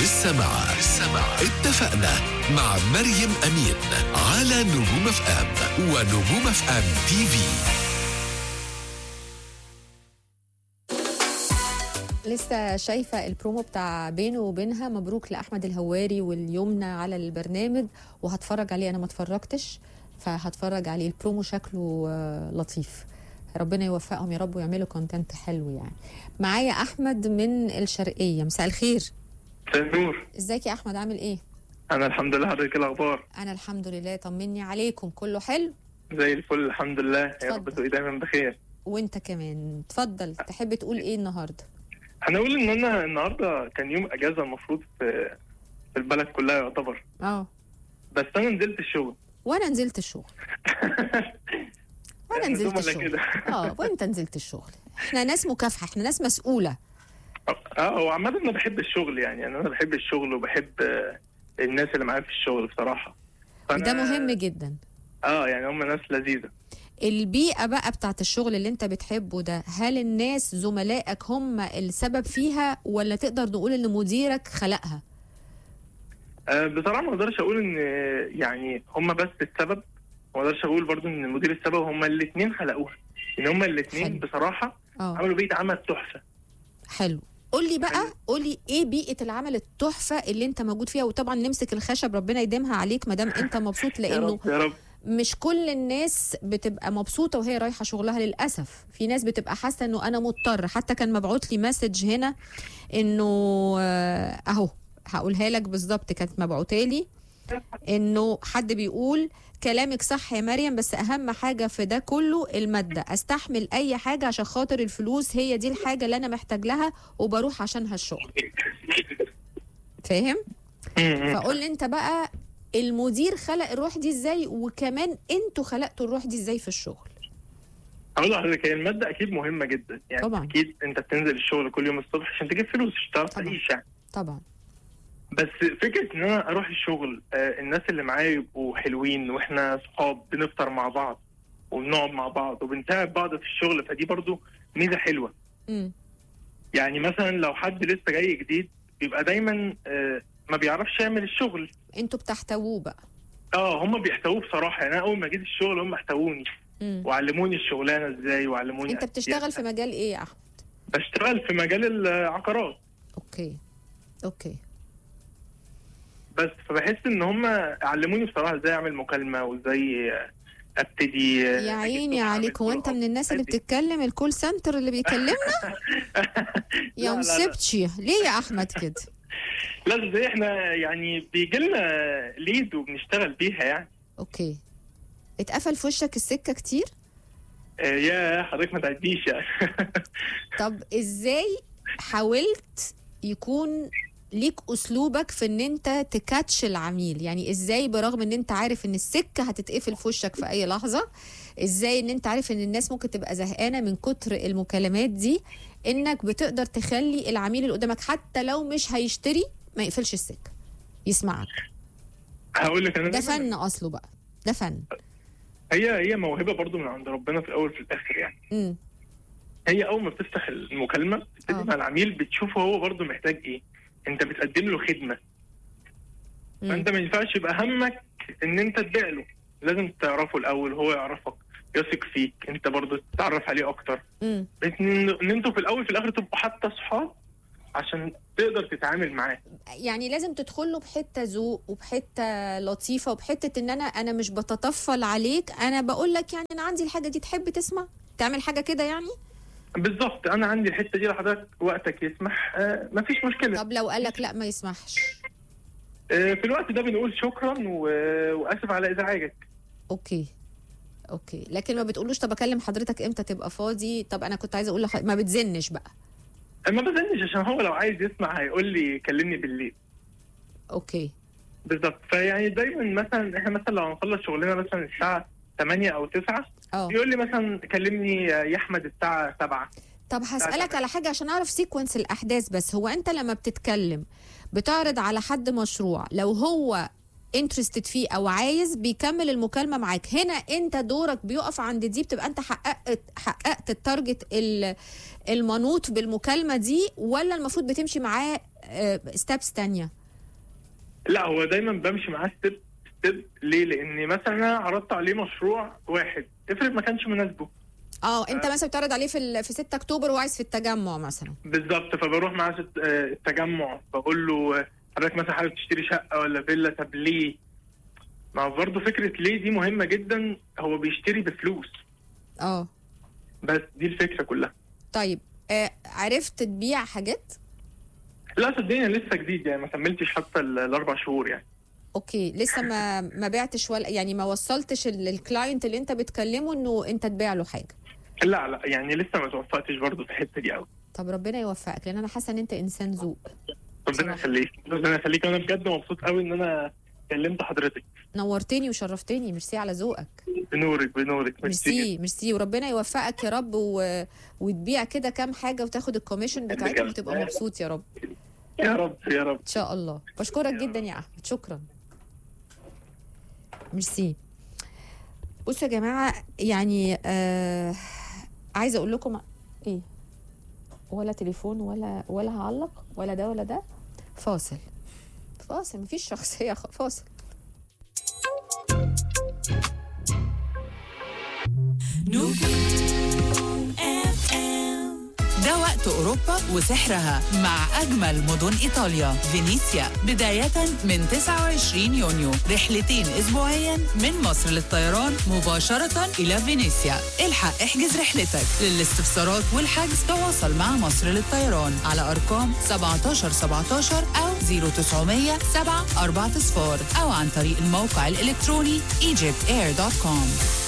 لسه مع لسه مع اتفقنا مع مريم أمين على نجوم اف ام ونجوم اف ام تي في لسه شايفة البرومو بتاع بينه وبينها مبروك لأحمد الهواري واليمنى على البرنامج وهتفرج عليه أنا ما اتفرجتش فهتفرج عليه البرومو شكله آه، لطيف ربنا يوفقهم يا رب ويعملوا كونتنت حلو يعني معايا أحمد من الشرقية مساء الخير مساء النور ازيك يا أحمد عامل إيه؟ انا الحمد لله حضرتك إيه الاخبار أنا الحمد لله طمني عليكم كله حلو زي الفل الحمد لله يا رب اتفضل. تبقي دايما بخير وانت كمان اتفضل تحب تقول ايه النهارده هنقول ان انا النهارده كان يوم اجازه المفروض في في البلد كلها يعتبر اه بس انا نزلت الشغل وانا نزلت الشغل وانا إحنا نزلت زملاء الشغل كده. اه وانت نزلت الشغل احنا ناس مكافحه احنا ناس مسؤوله اه هو عامه انا بحب الشغل يعني يعني انا بحب الشغل وبحب آه، الناس اللي معايا في الشغل بصراحه وده مهم جدا اه يعني هم ناس لذيذه البيئه بقى بتاعت الشغل اللي انت بتحبه ده هل الناس زملائك هم السبب فيها ولا تقدر نقول ان مديرك خلقها آه بصراحه ما اقدرش اقول ان آه، يعني هم بس السبب ما اقدرش اقول برضو ان المدير السبب هم الاثنين خلقوها ان هم الاثنين حلو. بصراحه اه عملوا بيئه عمل تحفه حلو قول لي بقى حلو. قول لي ايه بيئه العمل التحفه اللي انت موجود فيها وطبعا نمسك الخشب ربنا يديمها عليك ما دام انت مبسوط يا لانه رب يا رب مش كل الناس بتبقى مبسوطه وهي رايحه شغلها للاسف في ناس بتبقى حاسه انه انا مضطر حتى كان مبعوت لي مسج هنا انه آه، اهو هقولها لك بالظبط كانت مبعوته لي انه حد بيقول كلامك صح يا مريم بس اهم حاجه في ده كله الماده استحمل اي حاجه عشان خاطر الفلوس هي دي الحاجه اللي انا محتاج لها وبروح عشانها الشغل فاهم فقول لي انت بقى المدير خلق الروح دي ازاي وكمان انتوا خلقتوا الروح دي ازاي في الشغل هقول لحضرتك هي المادة أكيد مهمة جدا يعني طبعاً. أكيد أنت بتنزل الشغل كل يوم الصبح عشان تجيب فلوس عشان تعرف طبعاً. تعيش يعني طبعا بس فكرة إن أنا أروح الشغل آه الناس اللي معايا يبقوا حلوين وإحنا صحاب بنفطر مع بعض وبنقعد مع بعض وبنساعد بعض في الشغل فدي برضو ميزة حلوة امم يعني مثلا لو حد لسه جاي جديد بيبقى دايما آه ما بيعرفش يعمل الشغل انتوا بتحتووه بقى اه هم بيحتووه بصراحة يعني أنا أول ما جيت الشغل هم احتووني امم وعلموني الشغلانة إزاي وعلموني انت بتشتغل في مجال ايه يا احمد بشتغل في مجال العقارات اوكي اوكي بس فبحس ان هم علموني بصراحه ازاي اعمل مكالمه وازاي ابتدي يا عيني عليك هو انت من الناس اللي بتتكلم الكول سنتر اللي بيكلمنا يا لا، لا. مسبتشي ليه يا احمد كده لا زي احنا يعني بيجي لنا ليد وبنشتغل بيها يعني اوكي اتقفل في وشك السكه كتير آه، يا حضرتك ما تعديش يعني طب ازاي حاولت يكون ليك اسلوبك في ان انت تكاتش العميل يعني ازاي برغم ان انت عارف ان السكه هتتقفل في وشك في اي لحظه ازاي ان انت عارف ان الناس ممكن تبقى زهقانه من كتر المكالمات دي انك بتقدر تخلي العميل اللي قدامك حتى لو مش هيشتري ما يقفلش السكه يسمعك هقول لك انا ده دايماً- فن اصله بقى ده فن هي هي موهبه برضو من عند ربنا في الاول في الاخر يعني امم هي اول ما بتفتح المكالمه بتبتدي آه. مع العميل بتشوفه هو برضو محتاج ايه انت بتقدم له خدمه فانت ما ينفعش يبقى همك ان انت تبيع له لازم تعرفه الاول هو يعرفك يثق فيك انت برضو تتعرف عليه اكتر امم بس ان إن انتوا في الاول في الاخر تبقوا حتى صحاب عشان تقدر تتعامل معاه يعني لازم تدخل له بحته ذوق وبحته لطيفه وبحته ان انا انا مش بتطفل عليك انا بقول لك يعني انا عندي الحاجه دي تحب تسمع تعمل حاجه كده يعني بالظبط انا عندي الحته دي لحضرتك وقتك يسمح آه مفيش مشكله طب لو قال لك لا ما يسمحش آه في الوقت ده بنقول شكرا و... واسف على ازعاجك اوكي اوكي لكن ما بتقولوش طب اكلم حضرتك امتى تبقى فاضي طب انا كنت عايزه اقول لح... ما بتزنش بقى ما بزنش عشان هو لو عايز يسمع هيقول لي كلمني بالليل اوكي بالظبط فيعني دايما مثلا احنا مثلا لو هنخلص شغلنا مثلا الساعه 8 او 9 اه يقول لي مثلا كلمني يا احمد الساعه 7 طب هسألك على حاجة عشان أعرف سيكونس الأحداث بس هو أنت لما بتتكلم بتعرض على حد مشروع لو هو انترستد فيه أو عايز بيكمل المكالمة معاك هنا أنت دورك بيقف عند دي بتبقى أنت حققت حققت التارجت ال- المنوط بالمكالمة دي ولا المفروض بتمشي معاه ستابس تانية لا هو دايما بمشي معاه ستيب ستيب ليه؟ لان مثلا انا عرضت عليه مشروع واحد افرض ما كانش مناسبه اه انت مثلا بتعرض عليه في ال- في 6 اكتوبر وعايز في التجمع مثلا بالظبط فبروح معاه ست- آه، التجمع بقول له آه، حضرتك مثلا حابب تشتري شقه ولا فيلا طب ليه؟ ما هو برضه فكره ليه دي مهمه جدا هو بيشتري بفلوس اه بس دي الفكره كلها طيب آه عرفت تبيع حاجات لا صدقني أنا لسه جديد يعني ما كملتش حتى ال- الاربع شهور يعني اوكي لسه ما ما بعتش ولا يعني ما وصلتش ال- الكلاينت اللي انت بتكلمه انه انت تبيع له حاجه لا لا يعني لسه ما توفقتش برضه في الحته دي قوي طب ربنا يوفقك لان انا حاسه ان انت انسان ذوق ربنا بصراحة. يخليك ربنا يخليك انا بجد مبسوط قوي ان انا كلمت حضرتك نورتني وشرفتني ميرسي على ذوقك بنورك بنورك ميرسي ميرسي وربنا يوفقك يا رب و... وتبيع كده كام حاجه وتاخد الكوميشن بتاعتهم وتبقى مبسوط يا رب يا رب يا رب ان شاء الله بشكرك جدا يا احمد شكرا ميرسي بصوا يا جماعه يعني آه عايزه اقول لكم ايه ولا تليفون ولا ولا هعلق ولا ده ولا ده فاصل فاصل مفيش شخصيه خ- فاصل ده وقت أوروبا وسحرها مع أجمل مدن إيطاليا فينيسيا بداية من 29 يونيو رحلتين أسبوعيا من مصر للطيران مباشرة إلى فينيسيا الحق احجز رحلتك للاستفسارات والحجز تواصل مع مصر للطيران على أرقام 17 17 أو 0900 7 4 صفار أو عن طريق الموقع الإلكتروني egyptair.com